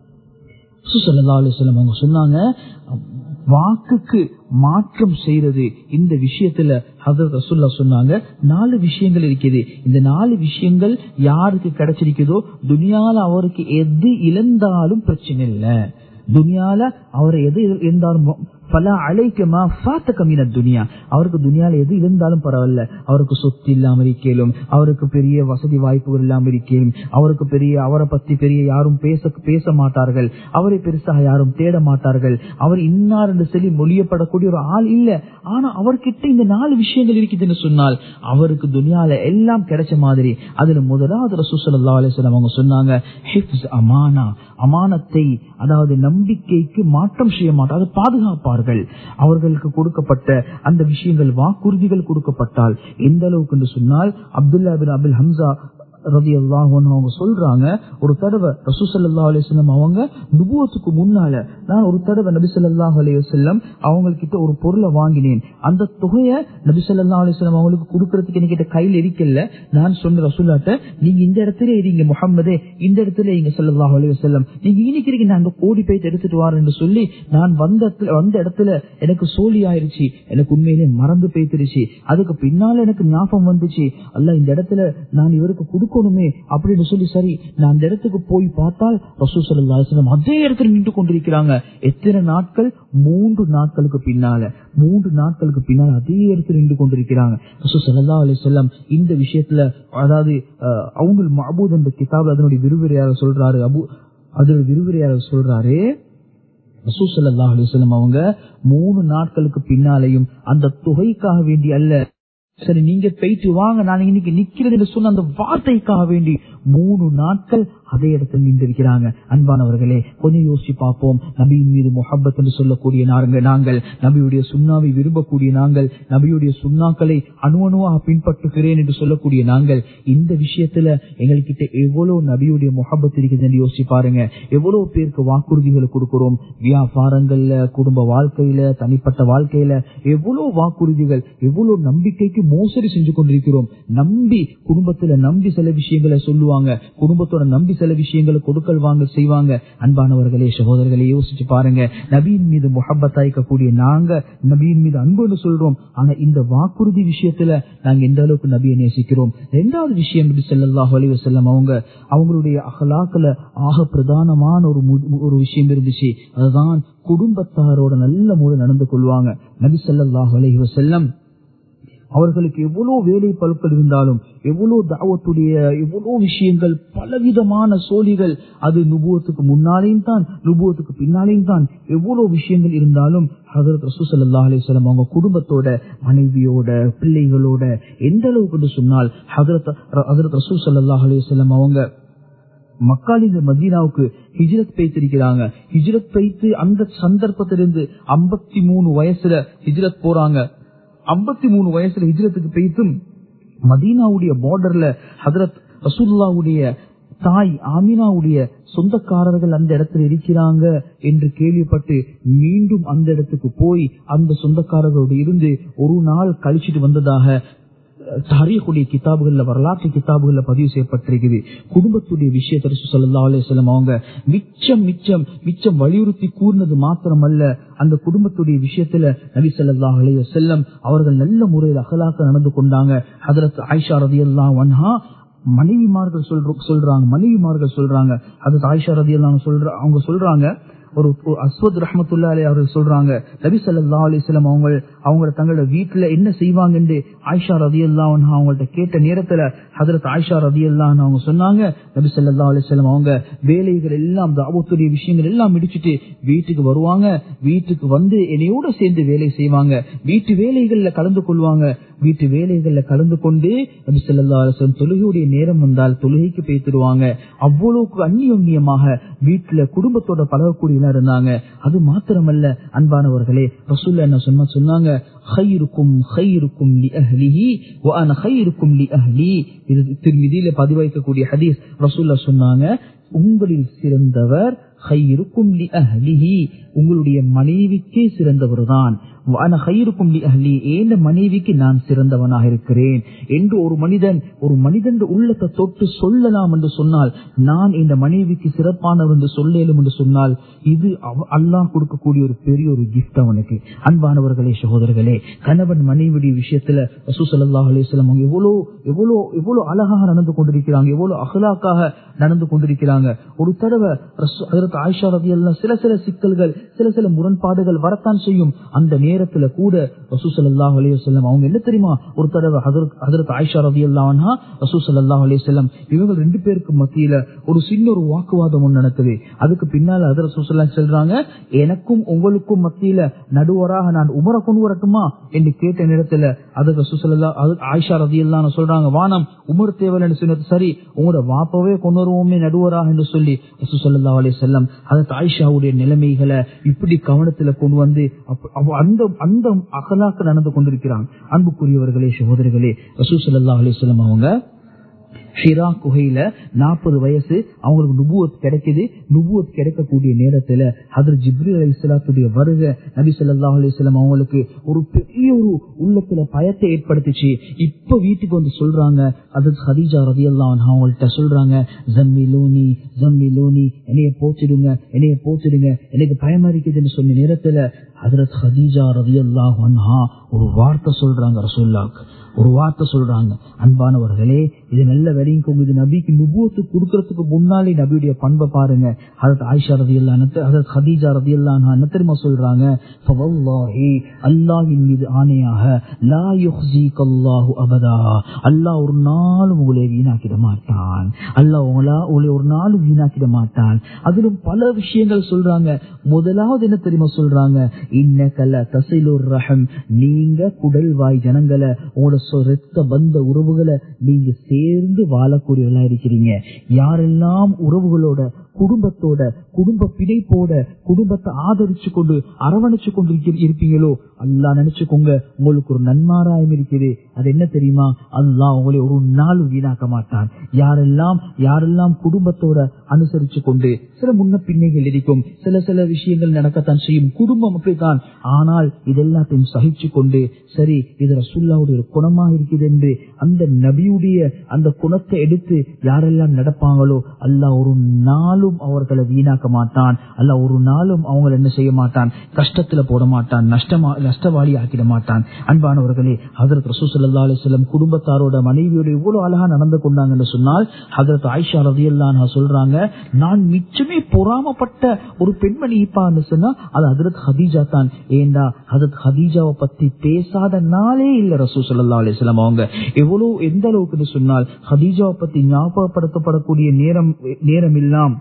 ரசூல் ஸல்லல்லாஹு அலைஹி வஸல்லம் அவங்க சொன்னாங்க வாக்குக்கு மாற்றம் செய்யறது இந்த விஷயத்துல ஹதரத் ரசூல்லா சொன்னாங்க நாலு விஷயங்கள் இருக்குது இந்த நாலு விஷயங்கள் யாருக்கு கிடைச்சிருக்குதோ துனியால அவருக்கு எது இழந்தாலும் பிரச்சனை இல்லை துனியால அவர் எது இருந்தாலும் பல அழைக்கமா பாத்த கம்மின துனியா அவருக்கு துனியால எது இருந்தாலும் பரவாயில்ல அவருக்கு சொத்து இல்லாம இருக்கலும் அவருக்கு பெரிய வசதி வாய்ப்புகள் இல்லாம இருக்கலும் அவருக்கு பெரிய அவரை பத்தி பெரிய யாரும் பேச பேச மாட்டார்கள் அவரை பெருசாக யாரும் தேட மாட்டார்கள் அவர் இன்னார் என்று சொல்லி மொழியப்படக்கூடிய ஒரு ஆள் இல்ல ஆனா அவர்கிட்ட இந்த நாலு விஷயங்கள் இருக்குதுன்னு சொன்னால் அவருக்கு துனியால எல்லாம் கிடைச்ச மாதிரி அதுல முதலாவது ரசூசல்லா அலிஸ்லாம் அவங்க சொன்னாங்க ஹிப்ஸ் அமானா அமானத்தை அதாவது நம்பிக்கைக்கு மாற்றம் செய்ய மாட்டார் பாதுகாப்பார்கள் அவர்களுக்கு கொடுக்கப்பட்ட அந்த விஷயங்கள் வாக்குறுதிகள் கொடுக்கப்பட்டால் எந்த அளவுக்கு என்று சொன்னால் அப்துல்லா பின் அபில் ஹம்சா ரதி அவங்க சொல்றாங்க ஒரு தடவை ரசூசல்லா அலிஸ்லாம் அவங்க நுபுவத்துக்கு முன்னால நான் ஒரு தடவை நபி சொல்லாஹ் அலையம் அவங்க கிட்ட ஒரு பொருளை வாங்கினேன் அந்த தொகையை நபி சொல்லா அலிஸ்லாம் அவங்களுக்கு கொடுக்கறதுக்கு என்கிட்ட கையில் இருக்கல நான் சொன்ன ரசூல்லாட்ட நீங்க இந்த இடத்துல இருங்க முகம்மதே இந்த இடத்துல இங்க சொல்லலாஹ் அலையம் நீங்க இன்னைக்கு நான் அந்த கோடி போயிட்டு எடுத்துட்டு வரேன் சொல்லி நான் வந்த இடத்துல வந்த இடத்துல எனக்கு சோழி ஆயிருச்சு எனக்கு உண்மையிலே மறந்து போய்த்திருச்சு அதுக்கு பின்னால எனக்கு ஞாபகம் வந்துச்சு அல்ல இந்த இடத்துல நான் இவருக்கு கொடுக்கணுமே அப்படின்னு சொல்லி சரி நான் அந்த இடத்துக்கு போய் பார்த்தால் ரசூ சல்லாஹம் அதே இடத்துல நின்று கொண்டிருக்கிறாங்க எத்தனை நாட்கள் மூன்று நாட்களுக்கு பின்னால மூன்று நாட்களுக்கு பின்னால் அதே இடத்துல நின்று கொண்டிருக்கிறாங்க ரசூ சல்லா அலி செல்லம் இந்த விஷயத்துல அதாவது அவங்கள் மபூத் என்ற கிதாப் அதனுடைய விரிவுரையாக சொல்றாரு அபு அதோட விரிவுரையாக சொல்றாரு ரசூசல்லா அலிஸ்லம் அவங்க மூணு நாட்களுக்கு பின்னாலையும் அந்த தொகைக்காக வேண்டி அல்ல சரி நீங்க போயிட்டு வாங்க நான் இன்னைக்கு நிக்கிறது சொன்ன அந்த வார்த்தைக்காக வேண்டி மூணு நாட்கள் அதே இடத்தில் நின்றிருக்கிறாங்க அன்பானவர்களே கொஞ்சம் யோசிச்சு பார்ப்போம் நபியின் மீது முகப்பத் என்று சொல்லக்கூடிய நாங்கள் நாங்கள் நபியுடைய சுண்ணாவை விரும்பக்கூடிய நாங்கள் நபியுடைய சுண்ணாக்களை அணு அணுவாக பின்பற்றுகிறேன் என்று சொல்லக்கூடிய நாங்கள் இந்த விஷயத்துல எங்கள்கிட்ட எவ்வளவு நபியுடைய முகப்பத் இருக்குது என்று யோசிச்சு பாருங்க எவ்வளவு பேருக்கு வாக்குறுதிகளை கொடுக்கிறோம் வியாபாரங்கள்ல குடும்ப வாழ்க்கையில தனிப்பட்ட வாழ்க்கையில எவ்வளவு வாக்குறுதிகள் எவ்வளவு நம்பிக்கைக்கு மோசடி செஞ்சு கொண்டிருக்கிறோம் நம்பி குடும்பத்துல நம்பி சில விஷயங்களை சொல்லுவாங்க குடும்பத்தோட நம்பி சில விஷயங்களை கொடுக்கல் வாங்க செய்வாங்க அன்பானவர்களே சகோதரர்களே யோசிச்சு பாருங்க நபியின் மீது முகப்பத்தாய்க்கக்கூடிய நாங்க நபியின் மீது அன்புன்னு சொல்றோம் ஆனா இந்த வாக்குறுதி விஷயத்துல நாங்க எந்த அளவுக்கு நபியை நேசிக்கிறோம் ரெண்டாவது விஷயம் நபி ஸல்லல்லாஹு அலைஹி வஸல்லம் அவங்க அவங்களுடைய அகலாக்கல ஆக பிரதானமான ஒரு மு- ஒரு விஷயம் இருந்துச்சு அதுதான் குடும்பத்தாரோட நல்ல முறை நடந்து கொள்வாங்க நபி ஸல்லல்லாஹு அலைஹி வஸல்லம் அவர்களுக்கு எவ்வளவு வேலை பழுக்கள் இருந்தாலும் எவ்வளவு தாவத்துடைய எவ்வளவு விஷயங்கள் பலவிதமான சோழிகள் அது நுபுவத்துக்கு முன்னாலேயும் தான் நுபுவத்துக்கு பின்னாலேயும் தான் எவ்வளவு விஷயங்கள் இருந்தாலும் ஹதரத் ரசூ சல்லா அலிஸ்லாம் அவங்க குடும்பத்தோட மனைவியோட பிள்ளைகளோட எந்த அளவுக்கு என்று சொன்னால் ஹதரத் ஹதரத் ரசூ சல்லாஹ் அலிஸ்லாம் அவங்க மக்காலிந்த மதீனாவுக்கு ஹிஜ்ரத் பெய்திருக்கிறாங்க ஹிஜ்ரத் பெய்த்து அந்த சந்தர்ப்பத்திலிருந்து ஐம்பத்தி மூணு வயசுல ஹிஜ்ரத் போறாங்க ஐம்பத்தி மூணு வயசுல ஹிஜ்ரத்துக்கு பெய்த்தும் மதீனாவுடைய பார்டர்ல ஹதரத் ரசூல்லாவுடைய தாய் ஆமினாவுடைய சொந்தக்காரர்கள் அந்த இடத்துல இருக்கிறாங்க என்று கேள்விப்பட்டு மீண்டும் அந்த இடத்துக்கு போய் அந்த சொந்தக்காரர்களோடு இருந்து ஒரு நாள் கழிச்சிட்டு வந்ததாக தாரீகுடைய கிதாபுகள்ல வரலாற்று கிதாபுகள்ல பதிவு செய்யப்பட்டிருக்குது குடும்பத்துடைய விஷயத்தை சொல்லா அலிஸ்லாம் அவங்க மிச்சம் மிச்சம் மிச்சம் வலியுறுத்தி கூர்னது மாத்திரமல்ல அந்த குடும்பத்துடைய விஷயத்துல நபி ஸல்லல்லாஹு அலைஹி வஸல்லம் அவர்கள் நல்ல முறையில் அகலாக்க நடந்து கொண்டாங்க ஹதரத் ஆயிஷா ரதியல்லாஹு அன்ஹா மனைவிமார்கள் சொல்ற சொல்றாங்க மனைவிமார்கள் சொல்றாங்க அது ஆயிஷா ரதியல்லாஹு சொல்ற அவங்க சொல்றாங்க ஒரு ஒரு அஸ்வத் ரஹமத்துல்லா அலி அவர்கள் சொல்றாங்க நபி சல்லா அலிஸ்லாம் அவங்க அவங்கள தங்களோட வீட்டுல என்ன செய்வாங்கன்னு ஆயிஷா ரதி அல்லாஹ் அவங்கள்ட்ட கேட்ட நேரத்துல ஹதரத் ஆயிஷா ரதி அல்லாஹ் அவங்க சொன்னாங்க நபி சல்லா அலிஸ்லாம் அவங்க வேலைகள் எல்லாம் தாவத்துடைய விஷயங்கள் எல்லாம் முடிச்சுட்டு வீட்டுக்கு வருவாங்க வீட்டுக்கு வந்து என்னையோட சேர்ந்து வேலை செய்வாங்க வீட்டு வேலைகள்ல கலந்து கொள்வாங்க வீட்டு வேலைகள்ல கலந்து கொண்டு நபி சொல்லா அலிஸ்லாம் தொழுகையுடைய நேரம் வந்தால் தொழுகைக்கு பேத்துடுவாங்க அவ்வளவுக்கு அந்நியோன்யமாக வீட்டுல குடும்பத்தோட பழகக்கூடியவங்களா இருந்தாங்க அது மாத்திரமல்ல அன்பானவர்களே ரசூல்ல என்ன சொன்ன சொன்னாங்க ஹைருக்கும் ஹைருக்கும் லி அஹ்லிஹி வ அன ஹைருக்கும் லி அஹ்லி இது திருமிதியில பதிவாய்க்கக்கூடிய ஹதீஸ் ரசூல்ல சொன்னாங்க உங்களில் சிறந்தவர் ஹைருக்கும் லி அஹ்லிஹி உங்களுடைய மனைவிக்கே சிறந்தவர் தான் ஏந்த மனைவிக்கு நான் சிறந்தவனாக இருக்கிறேன் என்று ஒரு மனிதன் ஒரு மனிதன் உள்ளத்தை தொட்டு சொல்லலாம் என்று சொன்னால் நான் இந்த மனைவிக்கு சிறப்பானவர் என்று சொல்லேலும் என்று சொன்னால் இது அல்லாஹ் கொடுக்கக்கூடிய ஒரு பெரிய ஒரு கிஃப்ட் அவனுக்கு அன்பானவர்களே சகோதரர்களே கணவன் மனைவியுடைய விஷயத்துல ரசூசல்லாஹ் அலிஸ்லாம் அவங்க எவ்வளவு எவ்வளவு எவ்வளவு அழகாக நடந்து கொண்டிருக்கிறாங்க எவ்வளவு அகலாக்காக நடந்து கொண்டிருக்கிறாங்க ஒரு தடவை அதற்கு ஆயிஷா ரதி எல்லாம் சில சில சிக்கல்கள் சில சில முரண்பாடுகள் வரத்தான் செய்யும் அந்த நேரத்துல கூட ரசூசல்லாஹ் அலையம் அவங்க என்ன தெரியுமா ஒரு தடவை அதற்கு ஆயிஷா ரதி அல்லாஹா ரசூசல்லாஹ் அலையம் இவங்க ரெண்டு பேருக்கு மத்தியில ஒரு சின்ன ஒரு வாக்குவாதம் ஒன்று நடக்குது அதுக்கு பின்னால அதர் ரசூசல்லா சொல்றாங்க எனக்கும் உங்களுக்கும் மத்தியில நடுவராக நான் உமரை கொண்டு வரட்டுமா என்று கேட்ட நேரத்துல அதுக்கு ரசூசல்லா ஆயிஷா ரதி எல்லாம் சொல்றாங்க வானம் உமர் தேவல் என்று சொன்னது சரி உங்களோட வாப்பவே கொண்டு வருவோமே நடுவராக என்று சொல்லி ரசூசல்லா அலி செல்லம் அதற்கு ஆயிஷாவுடைய நிலைமைகளை இப்படி கவனத்துல கொண்டு வந்து அந்த அந்த அகலாக்க நடந்து கொண்டிருக்கிறாங்க அன்புக்குரியவர்களே சகோதரிகளே ரசூசல்லா அலிஸ்லாம் அவங்க ஷிரா குகையில நாற்பது வயசு அவங்களுக்கு நுபுவத் கிடைக்குது நுபுவத் கிடைக்கக்கூடிய நேரத்துல ஹதர் ஜிப்ரி அலி இஸ்லாத்துடைய வருகை நபி சொல்லா அலிஸ்லாம் அவங்களுக்கு ஒரு பெரிய ஒரு உள்ளத்துல பயத்தை ஏற்படுத்திச்சு இப்ப வீட்டுக்கு வந்து சொல்றாங்க அது ஹதீஜா ரதி எல்லாம் அவங்கள்ட்ட சொல்றாங்க ஜம்மி லோனி ஜம்மி லோனி என்னைய போச்சிடுங்க என்னைய போச்சிடுங்க எனக்கு பயமா இருக்குதுன்னு சொன்ன நேரத்துல ஹதரத் ஹதீஜா ரதி அல்லாஹ் ஒரு வார்த்தை சொல்றாங்க ரசோல்லாக்கு ஒரு வார்த்தை சொல்றாங்க அன்பானவர்களே இது நல்ல வெறியும் இது நபிக்கு நுபுவத்து கொடுக்கறதுக்கு முன்னாலே நபியுடைய பண்பை பாருங்க அதற்கு ஆயிஷா ரதி அல்லா ஹதீஜா ரதி அல்லா என்ன தெரியுமா சொல்றாங்க அல்லாஹின் மீது ஆணையாக லா யுஹ்ஸிகல்லாஹு அபதா அல்லாஹ் ஒரு நாளும் உங்களை வீணாக்கிட மாட்டான் அல்லாஹ் உங்களா உங்களை ஒரு நாளும் வீணாக்கிட மாட்டான் அதிலும் பல விஷயங்கள் சொல்றாங்க முதலாவது என்ன தெரியுமா சொல்றாங்க இன்னக்கல்ல தசைலூர் ரஹம் நீங்க குடல் வாய் ஜனங்களை உங்களோட ரத்த பந்த உறவுகளை நீங்க சேர்ந்து வாழக்கூடியவர்களா இருக்கிறீங்க யாரெல்லாம் உறவுகளோட குடும்பத்தோட குடும்ப பிணைப்போட குடும்பத்தை ஆதரிச்சு கொண்டு அரவணைச்சு கொண்டு இருப்பீங்களோ அல்லா நினைச்சுக்கோங்க உங்களுக்கு ஒரு நன்மாராயம் இருக்குது அது என்ன தெரியுமா அல்லா உங்களை ஒரு நாள் வீணாக்க மாட்டான் யாரெல்லாம் யாரெல்லாம் குடும்பத்தோட அனுசரிச்சு கொண்டு சில முன்ன பின்னைகள் இருக்கும் சில சில விஷயங்கள் நடக்கத்தான் செய்யும் குடும்பம் அப்படித்தான் ஆனால் இதெல்லாத்தையும் சகிச்சு கொண்டு சரி இது ரசுல்லாவுடைய ஒரு குணமா இருக்குது என்று அந்த நபியுடைய அந்த குணத்தை எடுத்து யாரெல்லாம் நடப்பாங்களோ அல்லா ஒரு நாளும் அவர்களை வீணாக்க மாட்டான் அல்ல ஒரு நாளும் அவங்களை என்ன செய்ய மாட்டான் கஷ்டத்துல போட மாட்டான் நஷ்டமா நஷ்டவாளி ஆக்கிட மாட்டான் அன்பானவர்களே ஹதரத் ரசூசல்லா அலிஸ்லம் குடும்பத்தாரோட மனைவியோட இவ்வளவு அழகா நடந்து கொண்டாங்கன்னு சொன்னால் ஹதரத் ஆயிஷா ரதியல்லா சொல்றாங்க நான் மிச்சமே பொறாமப்பட்ட ஒரு பெண்மணி இப்பான்னு சொன்னா அது ஹதரத் ஹதீஜா தான் ஏண்டா ஹதரத் ஹதீஜாவை பத்தி பேசாத நாளே இல்ல ரசூ சல்லா அலிஸ்லாம் அவங்க எவ்வளவு எந்த அளவுக்கு சொன்னால் ஹதீஜாவை பத்தி ஞாபகப்படுத்தப்படக்கூடிய நேரம் நேரம் இல்லாம்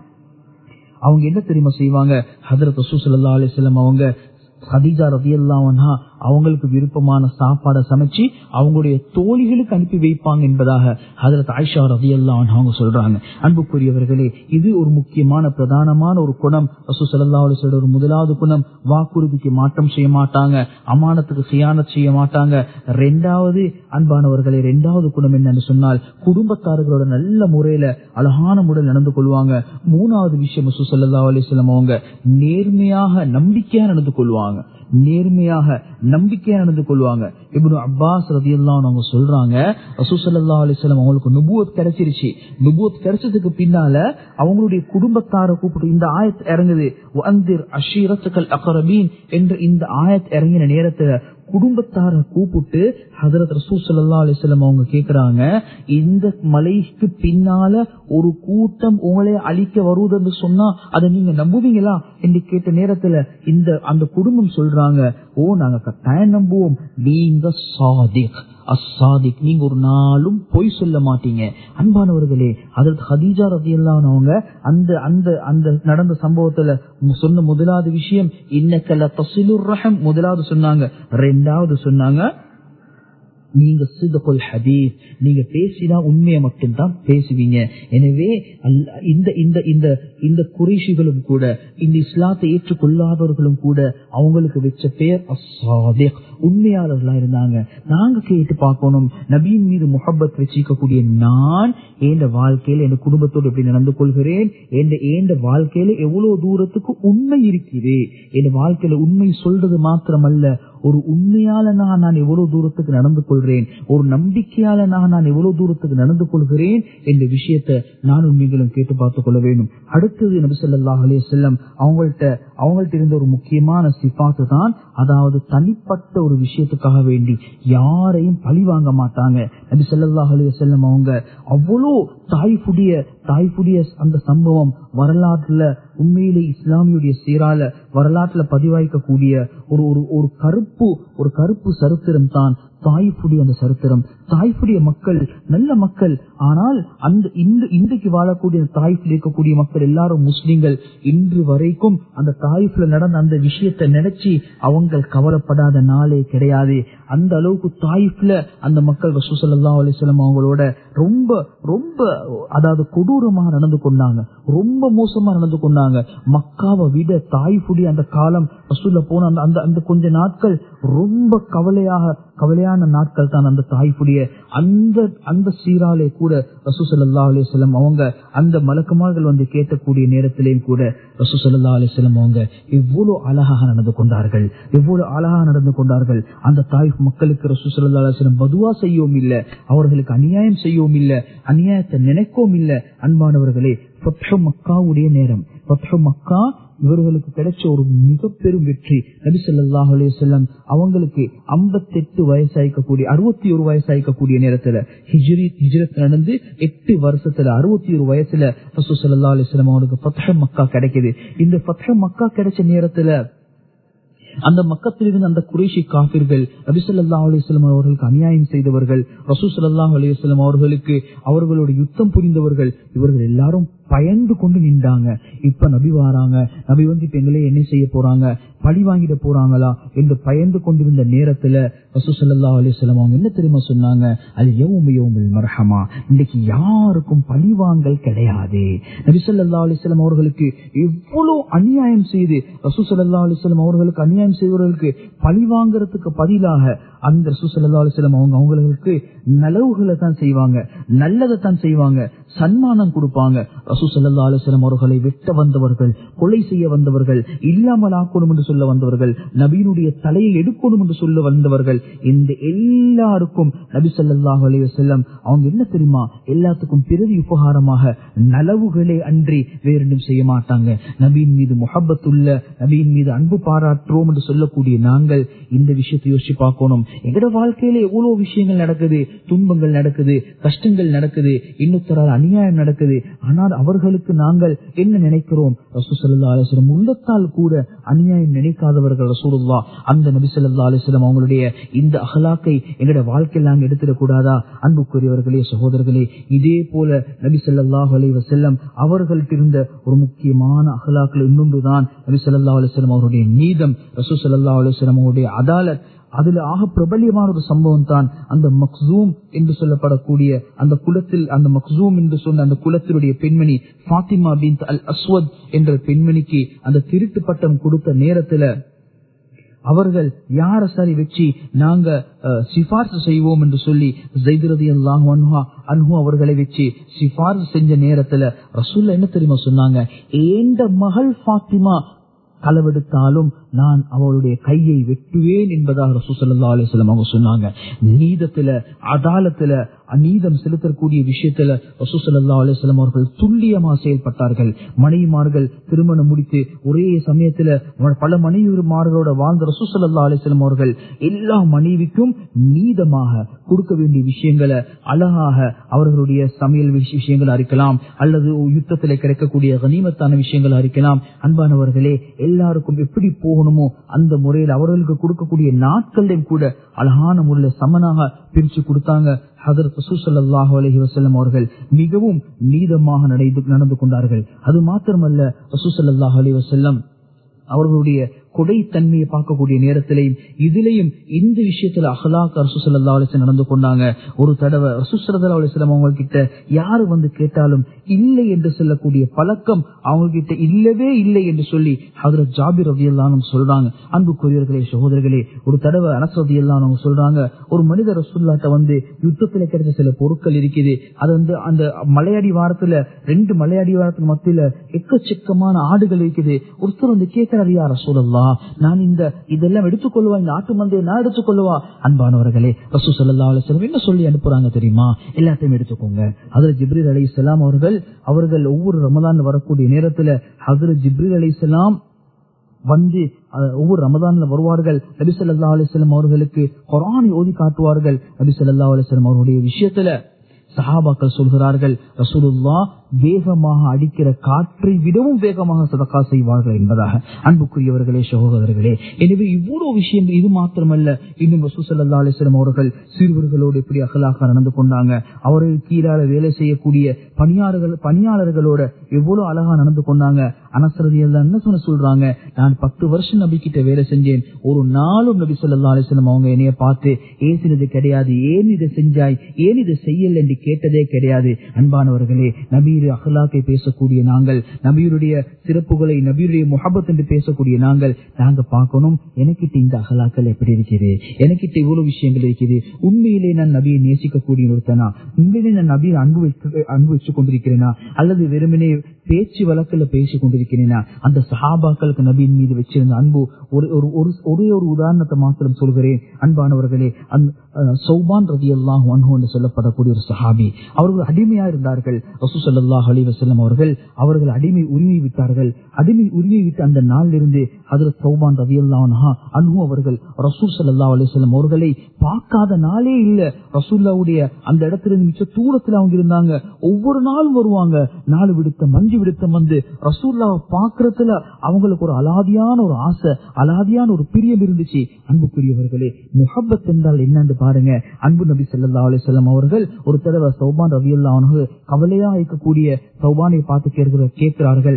அவங்க என்ன தெரியுமா செய்வாங்க ஹதரத் ரசூ சல்லா அலிஸ்லாம் அவங்க ஹதீஜா ரதியல்லாவன்ஹா அவங்களுக்கு விருப்பமான சாப்பாடை சமைச்சு அவங்களுடைய தோழிகளுக்கு அனுப்பி வைப்பாங்க என்பதாக ஹதரத் ஆயிஷா ரதியல்லாவன் அவங்க சொல்றாங்க அன்புக்குரியவர்களே இது ஒரு முக்கியமான பிரதானமான ஒரு குணம் ரசூ சல்லா அலிஸ்வட ஒரு முதலாவது குணம் வாக்குறுதிக்கு மாற்றம் செய்ய மாட்டாங்க அமானத்துக்கு சியானத் செய்ய மாட்டாங்க ரெண்டாவது அன்பானவர்களே ரெண்டாவது குணம் என்னன்னு சொன்னால் குடும்பத்தார்களோட நல்ல முறையில அழகான முறையில் நடந்து கொள்வாங்க மூணாவது விஷயம் ரசூ சல்லா அலிஸ்லாம் அவங்க நேர்மையாக நம்பிக்கையா நடந்து கொள்வாங்க நேர்மையாக நம்பிக்கையா நடந்து கொள்வாங்க இப்னு அப்பாஸ் ரதியெல்லாம் அவங்க சொல்றாங்க ரசூசல்லா அலிஸ்லாம் அவங்களுக்கு நுபுவத் கிடைச்சிருச்சு நுபுவத் கிடைச்சதுக்கு பின்னால அவங்களுடைய குடும்பத்தார கூப்பிட்டு இந்த ஆயத் இறங்குது வந்திர் அஷீரத்துக்கள் அகரபீன் என்ற இந்த ஆயத் இறங்கின நேரத்துல குடும்பத்தார கூப்பிட்டு ஹதரத் ரசூ சல்லா அலிஸ்லாம் அவங்க கேக்குறாங்க இந்த மலைக்கு பின்னால ஒரு கூட்டம் உங்களை அழிக்க வருவதுன்னு சொன்னா அதை நீங்க நம்புவீங்களா என்று கேட்ட நேரத்துல இந்த அந்த குடும்பம் சொல்றாங்க ஓ நாங்க கட்டாயம் நம்புவோம் நீங்க சாதிக் அசாதிக் நீங்க ஒரு நாளும் பொய் சொல்ல மாட்டீங்க அன்பானவர்களே அதற்கு ஹதீஜா ரதி அவங்க அந்த அந்த அந்த நடந்த சம்பவத்துல சொன்ன முதலாவது விஷயம் இன்னக்கல தசிலுர் ரஹம் முதலாவது சொன்னாங்க ரெண்டாவது சொன்னாங்க நீங்க சிதகுல் ஹதீஸ் நீங்க பேசினா உண்மையை மட்டும்தான் பேசுவீங்க எனவே இந்த இந்த இந்த இந்த குறைஷிகளும் கூட இந்த இஸ்லாத்தை ஏற்றுக்கொள்ளாதவர்களும் கூட அவங்களுக்கு வச்ச பேர் அசாதிக் உண்மையாளர்களா இருந்தாங்க நாங்க கேட்டு பார்க்கணும் நபியின் மீது முகப்பத் வச்சிருக்கக்கூடிய நான் என் வாழ்க்கையில என் குடும்பத்தோடு எப்படி நடந்து கொள்கிறேன் என் வாழ்க்கையில எவ்வளவு தூரத்துக்கு உண்மை இருக்குது என் வாழ்க்கையில உண்மை சொல்றது மாத்திரமல்ல ஒரு உண்மையாளனாக நான் எவ்வளவு தூரத்துக்கு நடந்து கொள்கிறேன் ஒரு நம்பிக்கையாளனாக நான் எவ்வளவு தூரத்துக்கு நடந்து கொள்கிறேன் என்ற விஷயத்தை நானும் நீங்களும் கேட்டு பார்த்துக் கொள்ள வேண்டும் அடுத்தது நபி சொல்லா அலைய செல்லம் அவங்கள்ட்ட அவங்கள்ட்ட இருந்த ஒரு முக்கியமான சிபாத்து தான் அதாவது தனிப்பட்ட ஒரு விஷயத்துக்காக வேண்டி யாரையும் பழி வாங்க மாட்டாங்க நபி சொல்லா அலைய செல்லம் அவங்க அவ்வளோ தாய்ஃபுடைய தாய்ஃபுடைய அந்த சம்பவம் வரலாற்றுல உண்மையிலே இஸ்லாமியுடைய சீரால வரலாற்றுல பதிவாய்க்கக்கூடிய ஒரு ஒரு ஒரு கருப்பு ஒரு கருப்பு சரித்திரம் தான் தாய்ஃபுடைய அந்த சரித்திரம் தாய்ஃபுடைய மக்கள் நல்ல மக்கள் ஆனால் அந்த இந்த இன்றைக்கு வாழக்கூடிய தாய்ஃபில் இருக்கக்கூடிய மக்கள் எல்லாரும் முஸ்லிம்கள் இன்று வரைக்கும் அந்த தாய்ஃபில் நடந்த அந்த விஷயத்தை நினைச்சு அவங்க கவலைப்படாத நாளே கிடையாது அந்த அளவுக்கு தாய்ஃபில் அந்த மக்கள் ரசூசல்லா அலிஸ்லாம் அவங்களோட ரொம்ப ரொம்ப அதாவது கொடூரமாக நடந்து கொண்டாங்க ரொம்ப மோசமா நடந்து கொண்டாங்க மக்காவை விட தாய்ஃபுடைய அந்த காலம் ரசூல்ல போன அந்த அந்த அந்த கொஞ்ச நாட்கள் ரொம்ப கவலையாக கவலையான நாட்கள் தான் அந்த தாய்ஃபுடைய அந்த அந்த சீராலே கூட ரசூசல்லா அலிஸ்லாம் அவங்க அந்த மலக்குமார்கள் வந்து கேட்கக்கூடிய நேரத்திலேயும் கூட ரசூசல்லா அலிஸ்லாம் அவங்க எவ்வளவு அழகாக நடந்து கொண்டார்கள் எவ்வளவு அழகாக நடந்து கொண்டார்கள் அந்த தாய் மக்களுக்கு ரசூசல்லா அலிஸ்லாம் பதுவா செய்யவும் இல்லை அவர்களுக்கு அநியாயம் செய்யவும் இல்லை அநியாயத்தை நினைக்கவும் இல்லை அன்பானவர்களே மக்காவுடைய நேரம் மக்கா இவர்களுக்கு கிடைச்ச ஒரு மிக பெரும் வெற்றி நபி சொல்லாஹ் அலையம் அவங்களுக்கு ஐம்பத்தி எட்டு வயசாயிக்கக்கூடிய அறுபத்தி ஒரு வயசாயிக்கக்கூடிய நேரத்துல ஹிஜ்ரி ஹிஜ்ரத் நடந்து எட்டு வருஷத்துல அறுபத்தி ஒரு வயசுல ரசூ சல்லா அலிஸ்லாம் அவங்களுக்கு பத்ஹ மக்கா கிடைக்குது இந்த பத்ஹ மக்கா கிடைச்ச நேரத்துல அந்த மக்கத்திலிருந்து அந்த குறைஷி காபிர்கள் ரபிசல்லா அலிஸ்லாம் அவர்களுக்கு அநியாயம் செய்தவர்கள் ரசூ சல்லா அலிஸ்லாம் அவர்களுக்கு அவர்களோட யுத்தம் புரிந்தவர்கள் இவர்கள் எல்லாரும் பயந்து கொண்டு நின்றாங்க இப்ப நபி வாராங்க நபி வந்து இப்ப எங்களே என்ன செய்ய போறாங்க பழி வாங்கிட போறாங்களா என்று பயந்து கொண்டிருந்த நேரத்துல ரசூசல்லா அலிஸ்லாம் அவங்க என்ன தெரியுமா சொன்னாங்க அது யவுமையோமல் மரஹமா இன்னைக்கு யாருக்கும் பழிவாங்கல் கிடையாது நபிசல்லா அலிஸ்லாம் அவர்களுக்கு எவ்வளவு அநியாயம் செய்து ரசூசல்லா அலிஸ்லாம் அவர்களுக்கு அநியாயம் செய்தவர்களுக்கு பழி வாங்கறதுக்கு பதிலாக அந்த ரசூசல்லா அலிஸ்லாம் அவங்க அவங்களுக்கு நலவுகளை தான் செய்வாங்க நல்லதை தான் செய்வாங்க சன்மானம் கொடுப்பாங்க ரசூ சல்லா அலுவலம் அவர்களை வெட்ட வந்தவர்கள் கொலை செய்ய வந்தவர்கள் இல்லாமல் ஆக்கணும் என்று சொல்ல வந்தவர்கள் நபியினுடைய தலையை எடுக்கணும் என்று சொல்ல வந்தவர்கள் இந்த எல்லாருக்கும் நபி சல்லாஹ் அலி வசல்லம் அவங்க என்ன தெரியுமா எல்லாத்துக்கும் பிறவி உபகாரமாக நலவுகளே அன்றி வேறென்றும் செய்ய மாட்டாங்க நபியின் மீது முகப்பத்துள்ள நபியின் மீது அன்பு பாராட்டுறோம் என்று சொல்லக்கூடிய நாங்கள் இந்த விஷயத்தை யோசிச்சு பார்க்கணும் எங்கட வாழ்க்கையில எவ்வளவு விஷயங்கள் நடக்குது துன்பங்கள் நடக்குது கஷ்டங்கள் நடக்குது இன்னொருத்தரால் அநியாயம் நடக்குது ஆனால் அவர்களுக்கு நாங்கள் என்ன நினைக்கிறோம் ரசூ சல்லா அலிஸ்லம் உள்ளத்தால் கூட அநியாயம் நினைக்காதவர்கள் ரசூலுல்லா அந்த நபி சொல்லா அலிஸ்லம் அவங்களுடைய இந்த அகலாக்கை எங்களுடைய வாழ்க்கையில் நாங்கள் எடுத்துடக்கூடாதா அன்புக்குரியவர்களே சகோதரர்களே இதே போல நபி சொல்லாஹ் அலி வசல்லம் அவர்கள்ட்ட இருந்த ஒரு முக்கியமான அகலாக்கள் இன்னொன்றுதான் நபி சொல்லா அலிஸ்லம் அவருடைய நீதம் ரசூ சல்லா அலிஸ்லம் அவருடைய அதாலத் அதுல ஆக பிரபல்யமான ஒரு சம்பவம் தான் அந்த மக்சூம் என்று சொல்லப்படக்கூடிய அந்த குலத்தில் அந்த மக்சூம் என்று சொன்ன அந்த குலத்தினுடைய பெண்மணி பாத்திமா பின் அல் அஸ்வத் என்ற பெண்மணிக்கு அந்த திருட்டு பட்டம் கொடுத்த நேரத்துல அவர்கள் யார சரி வச்சு நாங்க சிபார்சு செய்வோம் என்று சொல்லி ஜெய்திரதி அல்லாஹ் அன்ஹு அவர்களை வச்சு சிபார்சு செஞ்ச நேரத்துல ரசூல்ல என்ன தெரியுமா சொன்னாங்க ஏண்ட மகள் பாத்திமா களவெடுத்தாலும் நான் அவளுடைய கையை வெட்டுவேன் என்பதாக ரசூசல்லா அலிஸ்லாம் அவங்க சொன்னாங்க நீதத்துல அதாலத்துல அநீதம் செலுத்தக்கூடிய விஷயத்துல ரசூசல்லா அலிஸ்லாம் அவர்கள் துல்லியமா செயல்பட்டார்கள் மனைவிமார்கள் திருமணம் முடித்து ஒரே சமயத்துல பல மனைவிமார்களோட வாழ்ந்த ரசூசல்லா அலிஸ்லாம் அவர்கள் எல்லா மனைவிக்கும் நீதமாக கொடுக்க வேண்டிய விஷயங்களை அழகாக அவர்களுடைய சமையல் விஷ- விஷயங்களா இருக்கலாம் அல்லது யுத்தத்துல கிடைக்கக்கூடிய கனிமத்தான விஷயங்களா இருக்கலாம் அன்பானவர்களே எல்லாருக்கும் எப்படி போகணுமோ அந்த முறையில் அவர்களுக்கு கொடுக்கக்கூடிய நாட்களையும் கூட அழகான முறையில் சமனாக பிரிச்சு கொடுத்தாங்க ஹதரத் ரசூசல்லாஹு அலஹி வசல்லம் அவர்கள் மிகவும் நீதமாக நடந்து நடந்து கொண்டார்கள் அது மாத்திரமல்ல ரசூசல்லாஹு அலி வசல்லம் அவர்களுடைய கொடைத்தன்மையை பார்க்கக்கூடிய நேரத்திலையும் இதுலயும் இந்த விஷயத்துல அஹ்லாக் ரசூசல்லா அலிஸ்லாம் நடந்து கொண்டாங்க ஒரு தடவை ரசூசல்லா அலிஸ்லாம் அவங்க கிட்ட யாரு வந்து கேட்டாலும் இல்லை என்று சொல்லக்கூடிய பழக்கம் அவங்க கிட்ட இல்லவே இல்லை என்று சொல்லி ஹதரத் ஜாபிர் ரவியல்லான்னு சொல்றாங்க அன்புக்குரியவர்களே சகோதரர்களே ஒரு தடவை அனஸ் ரவியல்லான்னு அவங்க சொல்றாங்க ஒரு மனிதர் ரசூல்லாட்ட வந்து யுத்தத்துல கிடைச்ச சில பொருட்கள் இருக்குது அது வந்து அந்த மலையாடி வாரத்துல ரெண்டு மலையாடி வாரத்துக்கு மத்தியில எக்கச்சக்கமான ஆடுகள் இருக்குது ஒருத்தர் வந்து கேட்கிறாரு யார் ரசூலல்லா நான் இந்த இதெல்லாம் எடுத்துக்கொள்வா இந்த ஆட்டு மந்தையை நான் எடுத்துக்கொள்வா அன்பானவர்களே ரசூ சல்லா அலுவலம் என்ன சொல்லி அனுப்புறாங்க தெரியுமா எல்லாத்தையும் எடுத்துக்கோங்க அதுல ஜிப்ரீல் அலி இஸ்லாம் அவர்கள் அவர்கள் ஒவ்வொரு ரமதான் வரக்கூடிய நேரத்துல அதுல ஜிப்ரீல் அலி இஸ்லாம் வந்து அஹ், ஒவ்வொரு ரமதான்ல வருவார்கள் நபி ஸல்லல்லாஹு அலைஹி வஸல்லம் அவர்களுக்கு குர்ஆனை ஓதி காட்டுவார்கள் நபி ஸல்லல்லாஹு அலைஹி வஸல்லம் அவருடைய விஷயத்துல சஹாபாக்கள் சொல்கிறார்கள் ரசூலுல்லா வேகமாக அடிக்கிற காற்றை விடவும் வேகமாக சதக்கா செய்வார்கள் என்பதாக அன்புக்குரியவர்களே சகோதரர்களே எனவே இவ்வளவு விஷயம் இது மாத்திரமல்ல இன்னும் ரசூ ஸல்லல்லாஹு அலைஹி வஸல்லம் அவர்கள் சிறுவர்களோடு எப்படி அகலாக நடந்து கொண்டாங்க அவர்கள் கீழால வேலை செய்யக்கூடிய பணியாளர்கள் பணியாளர்களோட எவ்வளவு அழகா நடந்து கொண்டாங்க அனசரதி எல்லாம் என்ன சொன்ன சொல்றாங்க நான் பத்து வருஷம் நபி கிட்ட வேலை செஞ்சேன் ஒரு நாளும் நபி ஸல்லல்லாஹு அலைஹி வஸல்லம் அவங்க என்னைய பார்த்து ஏசினது கிடையாது ஏன் இதை செஞ்சாய் ஏன் இதை செய்யல என்று கேட்டதே கிடையாது அன்பானவர்களே நபீர் அஹ்லாக்கை பேசக்கூடிய நாங்கள் நபியுடைய சிறப்புகளை நபியுடைய முஹபத் என்று பேசக்கூடிய நாங்கள் நாங்க பார்க்கணும் எனக்கிட்ட இந்த அகலாக்கள் எப்படி இருக்குது எனக்கிட்ட இவ்வளவு விஷயங்கள் இருக்குது உண்மையிலே நான் நபியை நேசிக்கக்கூடிய ஒருத்தனா உண்மையிலே நான் நபியை அன்பு வைக்க அன்பு வச்சு கொண்டிருக்கிறேனா அல்லது வெறுமனே பேச்சு வழக்குல பேசி கொண்டிருக்கிறேனா அந்த சஹாபாக்களுக்கு நபியின் மீது வச்சிருந்த அன்பு ஒரு ஒரு ஒரு- ஒரே ஒரு உதாரணத்தை மாத்திரம் சொல்கிறேன் அன்பானவர்களே அந்த அஹ், சௌபான் ரதி அல்லாஹ் என்று சொல்லப்படக்கூடிய ஒரு சஹாபி அவர்கள் அடிமையா இருந்தார்கள் ரசூ ஸல்லல்லாஹு அலைஹி வஸல்லம் அவர்கள் அவர்கள் அடிமை உரிமை விட்டார்கள் அடிமை உரிமை விட்டு அந்த நாளில் இருந்து ஹஜரத் சௌபான் ரதி அல்லாஹ் அன்பு அவர்கள் ரசூல் ஸல்லல்லாஹு அலைஹி வஸல்லம் அவர்களை பார்க்காத நாளே இல்ல ரசூல்லாவுடைய அந்த இடத்திலிருந்து மிச்ச தூரத்துல அவங்க இருந்தாங்க ஒவ்வொரு நாளும் வருவாங்க நாலு விடுத்தம் அஞ்சு விடுத்தம் வந்து ரசூல்லாவை பாக்குறதுல அவங்களுக்கு ஒரு அலாதியான ஒரு ஆசை அலாதியான ஒரு பிரியம் இருந்துச்சு அன்புக்குரியவர்களே முஹப்பத் என்றால் என்னன்னு பாருங்க அன்பு நபி ஸல்லல்லாஹு அலைஹி வஸல்லம் அவர்கள் ஒரு தடவை சௌபான் ரவியல்லாஹு அன்ஹு கவலையா இருக்கக்கூடிய சௌபானை பார்த்து கேட்கிற கேட்கிறார்கள்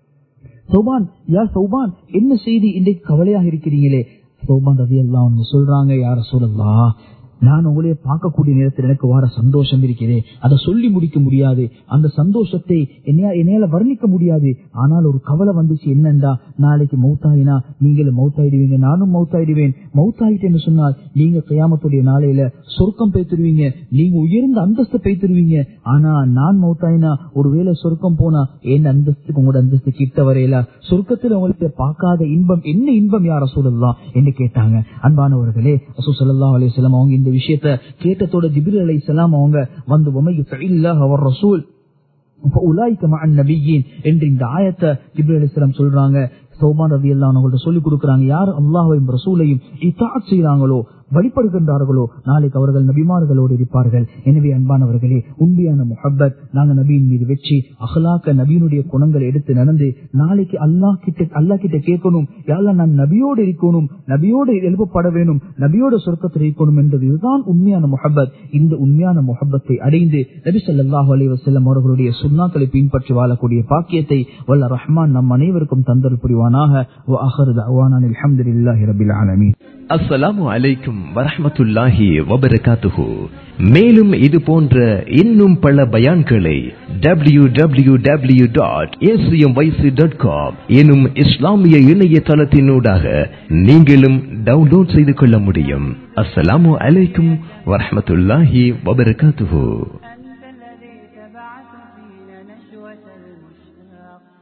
சௌபான் யா சௌபான் என்ன செய்தி இன்றைக்கு கவலையாக இருக்கிறீங்களே சௌபான் ரவி எல்லாம் சொல்றாங்க யார சொல்லலா நான் உங்களைய பார்க்கக்கூடிய நேரத்தில் எனக்கு வர சந்தோஷம் இருக்கிறே அதை சொல்லி முடிக்க முடியாது அந்த சந்தோஷத்தை என்னையா என்னையால வர்ணிக்க முடியாது ஆனால் ஒரு கவலை வந்துச்சு என்னண்டா நாளைக்கு மௌத்தாயினா நீங்களும் மௌத்தாயிடுவீங்க நானும் மௌத்தாயிடுவேன் மௌத்தாயிட்டேன்னு சொன்னால் நீங்க கயாமத்துடைய நாளையில சொர்க்கம் பேத்துருவீங்க நீங்க உயர்ந்த அந்தஸ்து பேத்துருவீங்க ஆனா நான் மௌத்தாயினா ஒருவேளை சொர்க்கம் போனா என் அந்தஸ்துக்கு உங்களோட அந்தஸ்து கிட்ட வரையில சொர்க்கத்தில் உங்களுக்கு பார்க்காத இன்பம் என்ன இன்பம் யார சொல்லலாம் என்று கேட்டாங்க அன்பானவர்களே அசூ சல்லா அலிஸ்லாம் அவங்க இந்த விஷயத்த கேட்டத்தோட ஜிபிர் அலை அவங்க வந்து உமையுல்லாஹ் அவர் ரசூல் உலாய்க்க மகன் நபியின் என்று இந்த ஆயத்தை ஜிப்ரி அலிஸ்லாம் சொல்றாங்க சௌபான் ரவி எல்லாம் அவங்கள்ட்ட சொல்லிக் கொடுக்குறாங்க யார் அல்லாஹையும் ரசூலையும் இத்தாத் செய்யறாங்களோ வழிபடுகின்றார்களோ நாளைக்கு அவர்கள் நபிமார்களோடு இருப்பார்கள் எனவே அன்பானவர்களே உண்மையான முஹப்பத் நாங்க நபியின் மீது வச்சு அகலாக்க நபியினுடைய குணங்களை எடுத்து நடந்து நாளைக்கு அல்லாஹ் கிட்ட அல்லாஹ் கிட்ட கேட்கணும் யாரெல்லாம் நான் நபியோடு இருக்கணும் நபியோடு எழுப்பப்பட வேணும் நபியோட சொர்க்கத்தில் இருக்கணும் என்பது இதுதான் உண்மையான முஹப்பத் இந்த உண்மையான முஹப்பத்தை அடைந்து நபி ஸல்லல்லாஹு அலைஹி வஸல்லம் அவர்களுடைய சுன்னாக்களை பின்பற்றி வாழக்கூடிய பாக்கியத்தை வல்ல ரஹ்மான் நம் அனைவருக்கும் தந்தல் புரிவானாக வ ஆஹிரு தஅவானா அல்ஹம்துலில்லாஹி ரப்பில் ஆலமீன் அஸ்ஸலாமு அலைக்கும் வரஹ்மத்துல்லாஹி வபரகாத்துஹு மேலும் இது போன்ற இன்னும் பல பயான்களை W W W dot dot com எனும் இஸ்லாமிய இணையதளத்தினூடாக நீங்களும் டவுன்லோட் செய்து கொள்ள முடியும் அஸ்ஸலாமு அலைக்கும் வரஹ்மத்துல்லாஹி வபரகாத்துஹு